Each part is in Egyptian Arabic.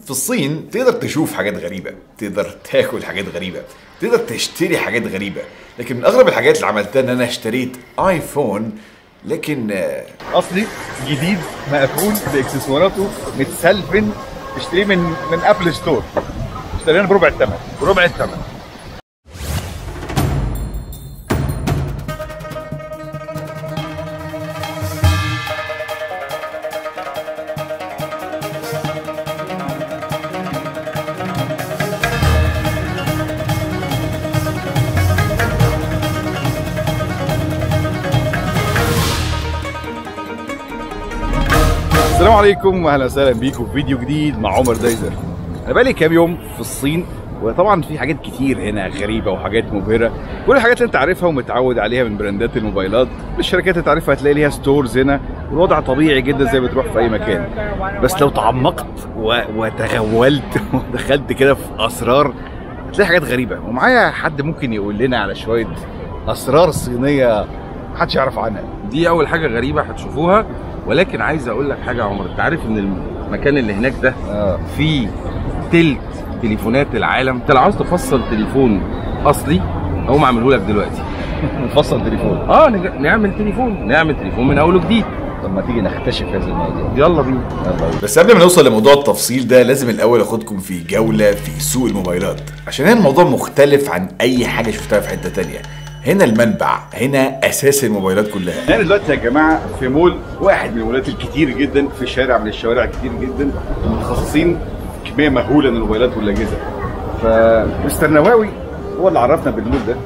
في الصين تقدر تشوف حاجات غريبة تقدر تاكل حاجات غريبة تقدر تشتري حاجات غريبة لكن من أغرب الحاجات اللي عملتها إن أنا اشتريت آيفون لكن آه، اصلي جديد مقفول باكسسواراته متسلفن تشتريه من من ابل ستور اشترينا بربع الثمن بربع الثمن السلام عليكم واهلا وسهلا بيكم في فيديو جديد مع عمر دايزر انا بقالي كام يوم في الصين وطبعا في حاجات كتير هنا غريبه وحاجات مبهره كل الحاجات اللي انت عارفها ومتعود عليها من براندات الموبايلات الشركات اللي تعرفها هتلاقي ليها ستورز هنا والوضع طبيعي جدا زي ما بتروح في اي مكان بس لو تعمقت و... وتغولت ودخلت كده في اسرار هتلاقي حاجات غريبه ومعايا حد ممكن يقول لنا على شويه اسرار صينيه محدش يعرف عنها دي اول حاجه غريبه هتشوفوها ولكن عايز اقول لك حاجه يا عمر انت عارف ان المكان اللي هناك ده اه فيه تلت تليفونات العالم انت لو عاوز تفصل تليفون اصلي اقوم اعمله لك دلوقتي نفصل تليفون اه نج- نعمل تليفون نعمل تليفون من اول وجديد طب ما تيجي نكتشف هذا الموضوع يلا بينا بس قبل ما نوصل لموضوع التفصيل ده لازم الأول أخدكم في جولة في سوق الموبايلات عشان هنا الموضوع مختلف عن أي حاجة شفتها في حتة تانية هنا المنبع هنا أساس الموبايلات كلها احنا دلوقتي يا جماعه في مول واحد من المولات الكتير جدا في شارع من الشوارع كتير جدا متخصصين في كميه مهوله من الموبايلات والاجهزه فمستر نواوي هو اللي عرفنا بالمول ده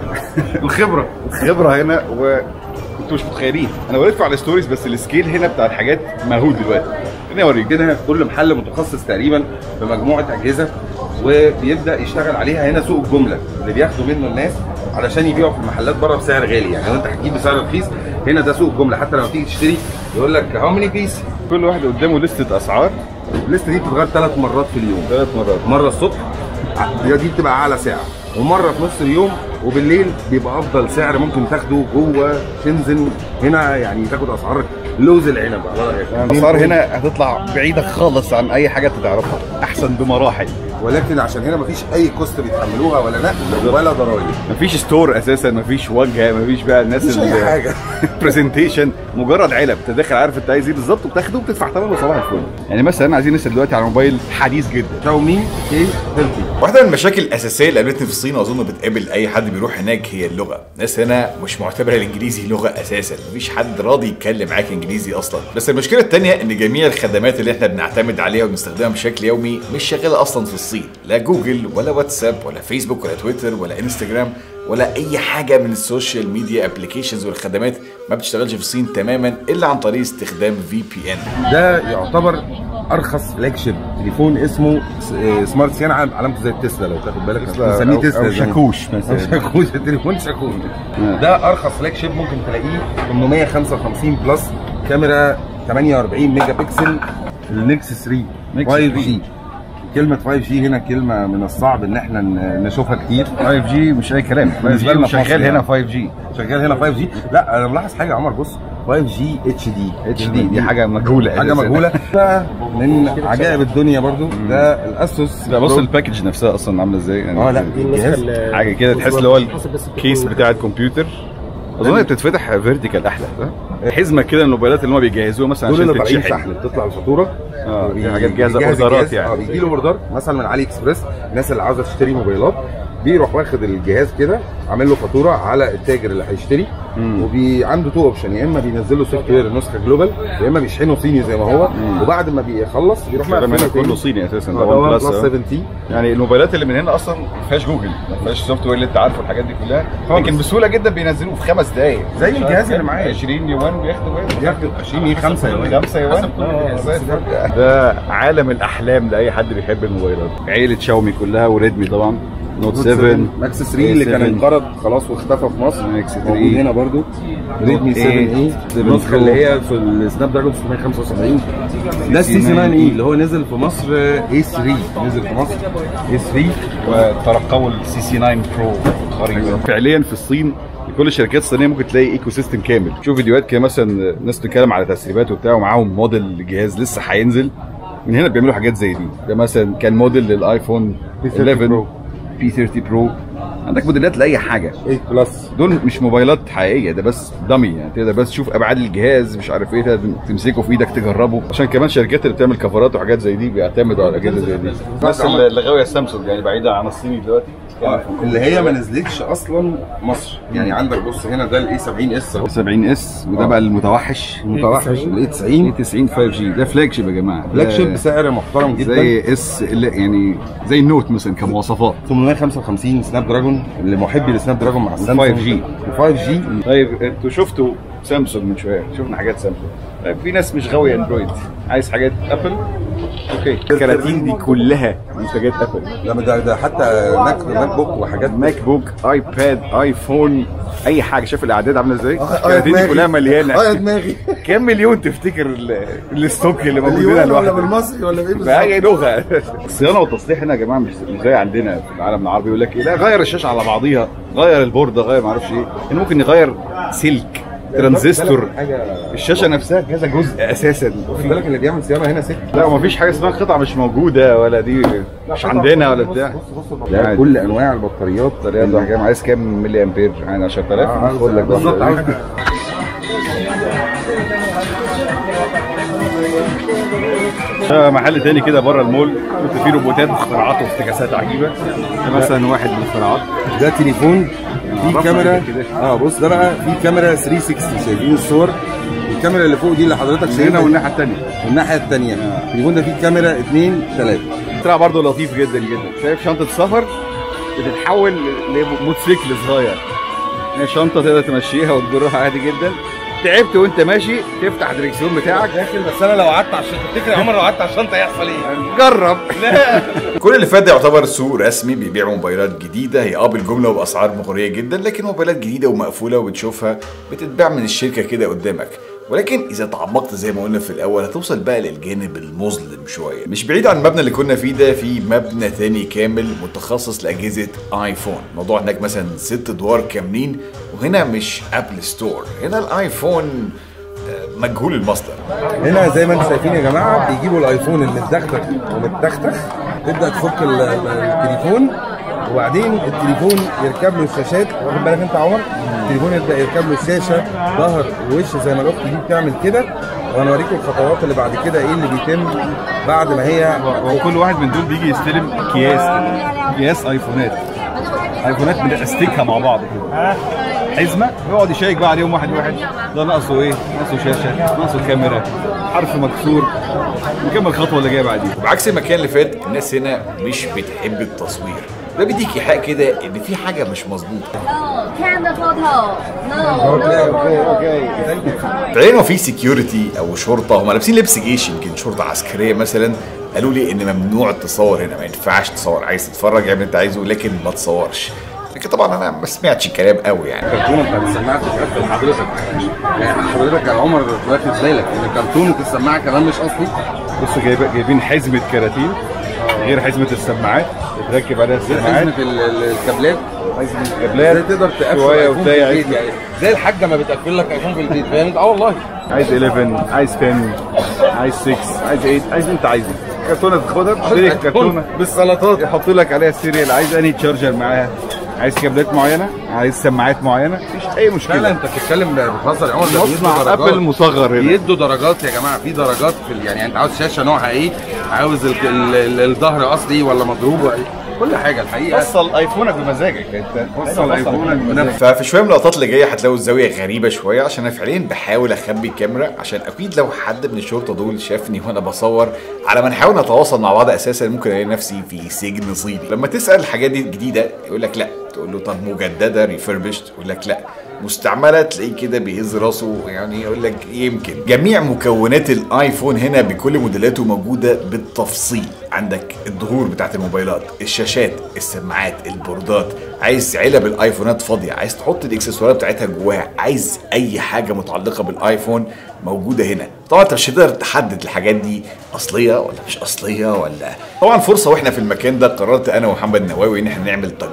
الخبره خبره هنا و انتوا مش متخيلين انا وريتكم على ستوريز بس السكيل هنا بتاع الحاجات مهول دلوقتي خليني اوريك كده كل محل متخصص تقريبا بمجموعه اجهزه وبيبدا يشتغل عليها هنا سوق الجمله اللي بياخدوا منه الناس علشان يبيعوا في المحلات بره بسعر غالي يعني لو انت هتجيب بسعر رخيص هنا ده سوق الجمله حتى لو تيجي تشتري يقول لك هاو ماني بيس كل واحد قدامه لستة اسعار الليسته دي بتتغير ثلاث مرات في اليوم ثلاث مرات مره الصبح ع- دي بتبقى اعلى سعر ومره في نص اليوم وبالليل بيبقى افضل سعر ممكن تاخده جوه شنزن هنا يعني تاخد اسعار لوز العنب على رأيك. الاسعار هنا هتطلع بعيده خالص عن اي حاجه انت تعرفها احسن بمراحل ولكن عشان هنا مفيش اي كوست بيتحملوها ولا نقل ولا ضرايب مفيش ستور اساسا مفيش واجهه مفيش بقى الناس مفيش أي حاجة. برزنتيشن مجرد علب انت داخل عارف انت عايز ايه بالظبط وبتاخده وبتدفع ثمنه صباح الفل يعني مثلا عايزين نسال دلوقتي على موبايل حديث جدا شاومي كي 30 واحدة من المشاكل الأساسية اللي قابلتني في الصين وأظن بتقابل أي حد بيروح هناك هي اللغة، الناس هنا مش معتبرة الإنجليزي لغة أساسا، مفيش حد راضي يتكلم معاك إنجليزي أصلا، بس المشكلة التانية إن جميع الخدمات اللي إحنا بنعتمد عليها وبنستخدمها بشكل يومي مش شغالة أصلا في الصين، لا جوجل ولا واتساب ولا فيسبوك ولا تويتر ولا انستجرام ولا أي حاجة من السوشيال ميديا ابلكيشنز والخدمات ما بتشتغلش في الصين تماما إلا عن طريق استخدام في بي إن. ده يعتبر ارخص فلاج شيب تليفون اسمه س- آه، سمارت سيان عل- علامته زي التسلا لو تاخد بالك بنسميه أو- تسلا أو زمان. شاكوش أو مثلا. شاكوش التليفون شاكوش ده ارخص فلاج شيب ممكن تلاقيه 855 بلس كاميرا 48 ميجا بكسل النكس 3 نكس 5 3. جي كلمة 5 جي هنا كلمة من الصعب ان احنا ن- نشوفها كتير 5 جي مش اي كلام بالنسبة لنا في مصر شغال يعني. هنا 5 جي شغال هنا 5 جي لا انا ملاحظ حاجة يا عمر بص 5 جي اتش دي اتش دي دي حاجه مجهوله حاجه أساساً. مجهوله ده من عجائب الدنيا برضو ده الاسوس لا بص برو. الباكج نفسها اصلا عامله ازاي يعني اه لا الجهاز حاجه كده تحس اللي هو الكيس بتاع الكمبيوتر اظن هي بتتفتح فيرتيكال احلى صح؟ حزمه كده الموبايلات اللي هم بيجهزوها مثلا دول عشان اللي طالعين تتشحن سحل بتطلع الفاتوره اه دي بي- حاجات جاهزه بيجهز اوردرات الجهاز. اه يعني بيجي له اوردر مثلا من علي اكسبريس الناس اللي عاوزه تشتري موبايلات بيروح واخد الجهاز كده عامل له فاتوره على التاجر اللي هيشتري مم. وبي عنده تو اوبشن يا اما بينزل له سوفت وير نسخه جلوبال يا اما بيشحنه صيني زي ما هو وبعد ما بيخلص بيروح الكلام مقفلها هنا كله تاني. صيني اساسا اه ده ده ون ون بلس بلس اه. 7 تي يعني الموبايلات اللي من هنا اصلا ما فيهاش جوجل ما فيهاش سوفت وير اللي انت عارفه الحاجات دي كلها خالص. لكن بسهوله جدا بينزلوه في خمس دقائق زي الجهاز اللي معايا. 20 يوان بياخدوا بياخد 20 ايه 5 يوم 5 يوان آه، زي الفل. ده عالم الاحلام لاي حد بيحب الموبايلات عيله شاومي كلها وريدمي طبعا نوت 7 ماكس 3 اللي كان 7. انقرض خلاص واختفى في مصر ماكس 3. موجود هنا برضو ريدمي 7 اي النسخه اللي هي في السناب دراجون 675 ده السي 9 اي اللي هو نزل في مصر اي 3 نزل في مصر اي 3 وترقبوا السي سي 9 برو قريبا فعليا في الصين كل الشركات الصينيه ممكن تلاقي ايكو سيستم كامل شوف فيديوهات كده مثلا ناس بتتكلم على تسريبات وبتاع ومعاهم موديل جهاز لسه هينزل من هنا بيعملوا حاجات زي دي ده مثلا كان موديل للايفون 11 بي 30 برو عندك موديلات لاي حاجه 8 بلس دول مش موبايلات حقيقيه ده بس دمي يعني تقدر بس تشوف ابعاد الجهاز مش عارف ايه تقدر تمسكه في ايدك تجربه عشان كمان شركات اللي بتعمل كفرات وحاجات زي دي بيعتمدوا على اجهزه زي دي بس اللي غاويه سامسونج يعني بعيده عن الصيني دلوقتي اللي هي ما نزلتش اصلا مصر يعني عندك بص هنا ده الاي 70 اس اهو 70 اس وده آه. بقى المتوحش متوحش الاي 90 90 5 جي ده فلاج شيب يا جماعه فلاج شيب ده بسعر محترم جدا زي اس اللي يعني زي النوت مثلا كمواصفات 855 سناب دراجون اللي محبي لسناب دراجون مع السامسونج 5G. 5 جي طيب انتوا شفتوا سامسونج من شويه شفنا حاجات سامسونج طيب في ناس مش غاويه اندرويد عايز حاجات ابل اوكي الكراتين دي كلها منتجات ابل لما ده, ده حتى ماك ماك بوك وحاجات ماك بوك ايباد ايفون اي حاجه شايف الاعداد عامله ازاي الكراتين دي كلها مليانه اه يا دماغي كام مليون تفتكر ال- الستوك اللي موجود هنا لوحده بالمصري ولا بايه بأي لغه الصيانه والتصليح هنا يا جماعه مش مش زي عندنا في العالم العربي يقول لك ايه لا غير الشاشه على بعضيها غير البورده غير ما اعرفش ايه هنا ممكن يغير سلك ترانزستور حاجه الشاشه نفسها كذا جزء اساسا خد بالك اللي بيعمل صيانه هنا ست لا ومفيش حاجه اسمها قطعه مش موجوده ولا دي مش عندنا ولا بتاع لا كل انواع البطاريات الطريقه دي كام عايز كام ملي امبير يعني 10000 خد لك بالظبط عاوز واحدة. ده محل تاني كده بره المول كنت فيه روبوتات واختراعات وافتكاسات عجيبه ده مثلا واحد من الاختراعات ده تليفون فيه عرفنا كاميرا كده. اه بص ده بقى فيه كاميرا 360 شايفين الصور الكاميرا اللي فوق دي اللي حضرتك هنا شايفها والناحيه الثانيه والناحيه الثانيه التليفون ده فيه كاميرا 2 3 اختراع برضه لطيف جدا جدا شايف شنطه سفر بتتحول لموتوسيكل صغير هي شنطه تقدر تمشيها وتجرها عادي جدا تعبت وانت ماشي تفتح الدريكسيون بتاعك داخل بس انا لو قعدت على الشنطه تفتكر يا عمر لو قعدت على الشنطه يحصل ايه؟ جرب كل اللي فات ده يعتبر سوق رسمي بيبيع موبايلات جديده هي اه بالجمله وباسعار مغريه جدا لكن موبايلات جديده ومقفوله وبتشوفها بتتباع من الشركه كده قدامك ولكن اذا تعمقت زي ما قلنا في الاول هتوصل بقى للجانب المظلم شويه مش بعيد عن المبنى اللي كنا فيه ده في مبنى تاني كامل متخصص لاجهزه ايفون موضوع هناك مثلا ست ادوار كاملين وهنا مش ابل ستور هنا الايفون آه، مجهول المصدر هنا زي ما انتم شايفين يا جماعه بيجيبوا الايفون المتدغدغ ومتختخ تبدا تفك ال- التليفون وبعدين التليفون يركب له الشاشات واخد بالك انت يا عمر التليفون يبدا يركب له الشاشه ظهر ووش زي ما الاخت دي بتعمل كده وانا اوريكم الخطوات اللي بعد كده ايه اللي بيتم بعد ما هي وكل واحد من دول بيجي يستلم اكياس كده اكياس ايفونات ايفونات بنستيكها مع بعض كده حزمه ويقعد يشيك بقى عليهم واحد واحد ده ناقصه ايه؟ ناقصه شاشه ناقصه كاميرا حرف مكسور نكمل الخطوه اللي جايه بعديها وبعكس المكان اللي فات الناس هنا مش بتحب التصوير ده بيديك ايحاء كده ان في حاجه مش مظبوطه No, can the photo. No, no. فعليا في سكيورتي او شرطه هم لابسين لبس جيش يمكن شرطه عسكريه مثلا قالوا لي ان ممنوع تصور هنا ما ينفعش تصور عايز تتفرج اعمل اللي انت عايزه لكن ما تصورش لكن طبعا انا ما سمعتش الكلام قوي يعني الكرتونه بتاعت السماعه بتتقفل حضرتك يعني حضرتك يا عمر واخد بالك ان كرتونه السماعه كمان مش اصلي بصوا جايب جايبين حزمه كراتين غير حزمه السماعات تركب عليها زي السماعات حزمه ال- ال- الكابلات حزمه ازاي الكابلات تقدر تقفل شويه ايفون في وتلاقي البيت يعني زي الحاجه ما بتقفل لك ايفون في البيت فاهم انت اه والله عايز 11 عايز 10 عايز 6 عايز 8 عايز اللي انت عايزه كرتونه تاخدها تشتري كرتونه بالسلطات يحط لك عليها السيريال عايز انهي تشارجر معاها عايز كابلات معينه عايز سماعات معينه مفيش اي فعلا مشكله انت بتتكلم بتهزر يا عمر ده بيدوا مصنع درجات. ابل مصغر هنا بيدوا درجات يا جماعه في درجات في ال- يعني انت عاوز شاشه نوعها ايه عاوز ال- ال- ال- الظهر اصلي ولا مضروب ولا إيه؟ كل حاجه الحقيقه وصل ايفونك بمزاجك انت وصل ايفونك بنفسك ففي شويه من اللقطات اللي جايه هتلاقوا الزاويه غريبه شويه عشان انا فعليا بحاول اخبي الكاميرا عشان اكيد لو حد من الشرطه دول شافني وانا بصور على ما نحاول نتواصل مع بعض اساسا ممكن الاقي نفسي في سجن صيني لما تسال الحاجات دي جديده يقول لك لا تقول له طب مجدده ريفربشت يقول لك لا مستعمله تلاقيه كده بيهز راسه يعني يقول لك يمكن جميع مكونات الايفون هنا بكل موديلاته موجوده بالتفصيل عندك الظهور بتاعت الموبايلات الشاشات السماعات البوردات عايز علب الايفونات فاضيه عايز تحط الاكسسوارات بتاعتها جواها عايز اي حاجه متعلقه بالايفون موجوده هنا طبعا انت مش هتقدر تحدد الحاجات دي اصليه ولا مش اصليه ولا طبعا فرصه واحنا في المكان ده قررت انا ومحمد نواوي ان احنا نعمل تجربه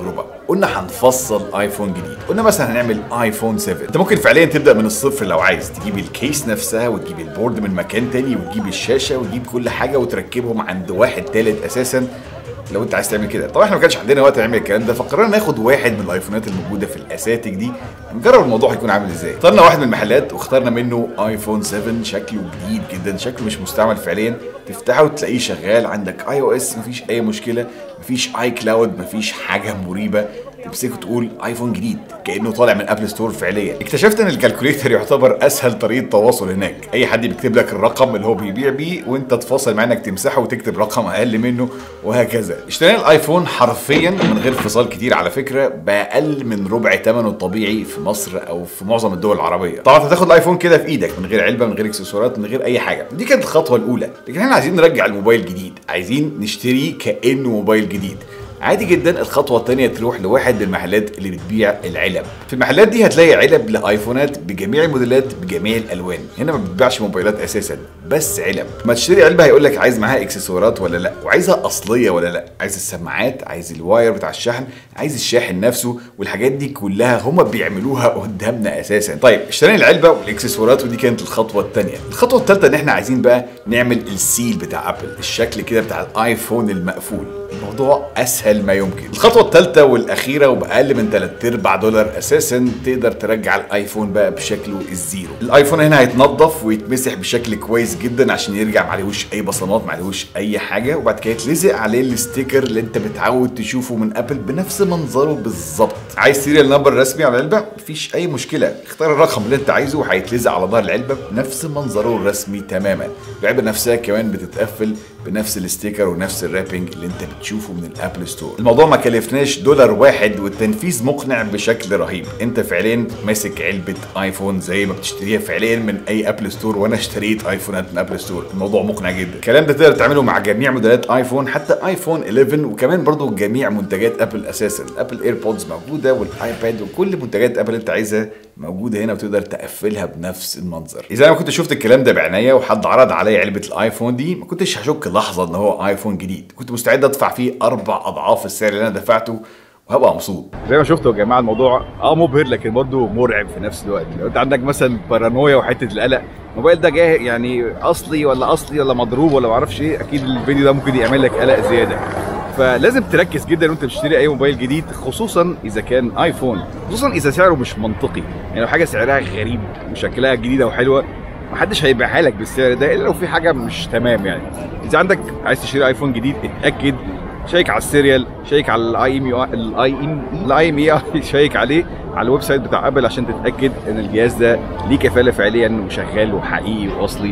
قلنا هنفصل ايفون جديد قلنا مثلا هنعمل ايفون 7 انت ممكن فعليا تبدا من الصفر لو عايز تجيب الكيس نفسها وتجيب البورد من مكان تاني وتجيب الشاشه وتجيب كل حاجه وتركبهم عند واحد تالت اساسا لو انت عايز تعمل كده طبعا احنا ما كانش عندنا وقت نعمل الكلام ده فقررنا ناخد واحد من الايفونات الموجوده في الاساتك دي نجرب الموضوع هيكون عامل ازاي اخترنا واحد من المحلات واخترنا منه ايفون 7 شكله جديد جدا شكله مش مستعمل فعليا تفتحه وتلاقيه شغال عندك اي او اس مفيش اي مشكله مفيش اي كلاود مفيش حاجه مريبه تمسكه تقول ايفون جديد كانه طالع من ابل ستور فعليا اكتشفت ان الكالكوليتر يعتبر اسهل طريقه تواصل هناك اي حد بيكتب لك الرقم اللي هو بيبيع بيه وانت تفاصل مع انك تمسحه وتكتب رقم اقل منه وهكذا اشترينا الايفون حرفيا من غير فصال كتير على فكره باقل من ربع ثمنه الطبيعي في مصر او في معظم الدول العربيه طبعا هتاخد الايفون كده في ايدك من غير علبه من غير اكسسوارات من غير اي حاجه دي كانت الخطوه الاولى لكن احنا عايزين نرجع الموبايل جديد عايزين نشتريه كانه موبايل جديد عادي جدا الخطوه الثانيه تروح لواحد من المحلات اللي بتبيع العلب في المحلات دي هتلاقي علب لايفونات بجميع الموديلات بجميع الالوان هنا ما بتبيعش موبايلات اساسا بس علب ما تشتري علبه هيقول لك عايز معاها اكسسوارات ولا لا وعايزها اصليه ولا لا عايز السماعات عايز الواير بتاع الشحن عايز الشاحن نفسه والحاجات دي كلها هم بيعملوها قدامنا اساسا طيب اشترينا العلبه والاكسسوارات ودي كانت الخطوه الثانيه الخطوه الثالثه ان احنا عايزين بقى نعمل السيل بتاع ابل الشكل كده بتاع الايفون المقفول الموضوع اسهل ما يمكن الخطوه الثالثه والاخيره وباقل من 3 ارباع دولار اساسا تقدر ترجع الايفون بقى بشكله الزيرو الايفون هنا هيتنضف ويتمسح بشكل كويس جدا عشان يرجع معلهوش اي بصمات معلهوش اي حاجه وبعد كده يتلزق عليه الستيكر اللي انت متعود تشوفه من ابل بنفس منظره بالظبط عايز سيريال نمبر رسمي على العلبه مفيش اي مشكله اختار الرقم اللي انت عايزه وهيتلزق على ظهر العلبه بنفس منظره الرسمي تماما العلبه نفسها كمان بتتقفل بنفس الستيكر ونفس الرابنج اللي انت بتشوفه من الابل ستور الموضوع ما كلفناش دولار واحد والتنفيذ مقنع بشكل رهيب انت فعليا ماسك علبه ايفون زي ما بتشتريها فعليا من اي ابل ستور وانا اشتريت ايفونات من ابل ستور الموضوع مقنع جدا الكلام ده تقدر تعمله مع جميع موديلات ايفون حتى ايفون 11 وكمان برضو جميع منتجات ابل اساسا ابل ايربودز موجوده والايباد وكل منتجات ابل انت عايزها موجوده هنا وتقدر تقفلها بنفس المنظر اذا انا كنت شفت الكلام ده بعناية وحد عرض عليا علبه الايفون دي ما كنتش هشك لحظه ان هو ايفون جديد كنت مستعد ادفع فيه اربع اضعاف السعر اللي انا دفعته وهبقى مبسوط زي ما شفتوا يا جماعه الموضوع اه مبهر لكن برضه مرعب في نفس الوقت لو انت عندك مثلا بارانويا وحته القلق الموبايل ده جاي يعني اصلي ولا اصلي ولا مضروب ولا معرفش ايه اكيد الفيديو ده ممكن يعمل لك قلق زياده فلازم تركز جدا وانت بتشتري اي موبايل جديد خصوصا اذا كان ايفون خصوصا اذا سعره مش منطقي يعني لو حاجه سعرها غريب وشكلها جديده وحلوه محدش هيبيعها لك بالسعر ده الا لو في حاجه مش تمام يعني اذا عندك عايز تشتري ايفون جديد اتاكد شيك على السيريال شيك على الاي ام الاي ام الاي ام اي شيك عليه على الويب سايت بتاع ابل عشان تتاكد ان الجهاز ده ليه كفاله فعليا وشغال وحقيقي واصلي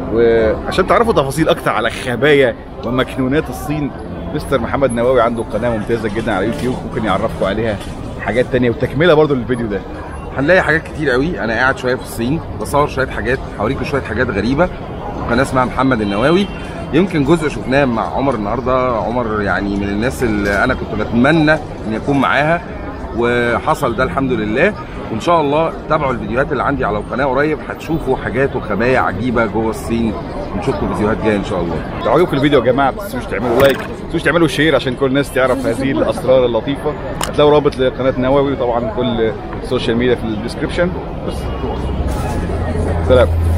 وعشان تعرفوا تفاصيل اكتر على خبايا ومكنونات الصين مستر محمد نواوي عنده قناه ممتازه جدا على يوتيوب ممكن يعرفكم عليها حاجات تانية وتكمله برضو للفيديو ده هنلاقي حاجات كتير قوي انا قاعد شويه في الصين بصور شويه حاجات هوريكم شويه حاجات غريبه قناه اسمها محمد النواوي يمكن جزء شفناه مع عمر النهارده عمر يعني من الناس اللي انا كنت بتمنى ان يكون معاها وحصل ده الحمد لله وان شاء الله تابعوا الفيديوهات اللي عندي على القناه قريب هتشوفوا حاجات وخبايا عجيبه جوه الصين ونشوفكم فيديوهات جايه ان شاء الله لو عجبكم الفيديو يا جماعه ما تنسوش تعملوا لايك ما تنسوش تعملوا شير عشان كل الناس تعرف هذه الاسرار اللطيفه هتلاقوا رابط لقناه نواوي وطبعا كل السوشيال ميديا في الديسكربشن بس سلام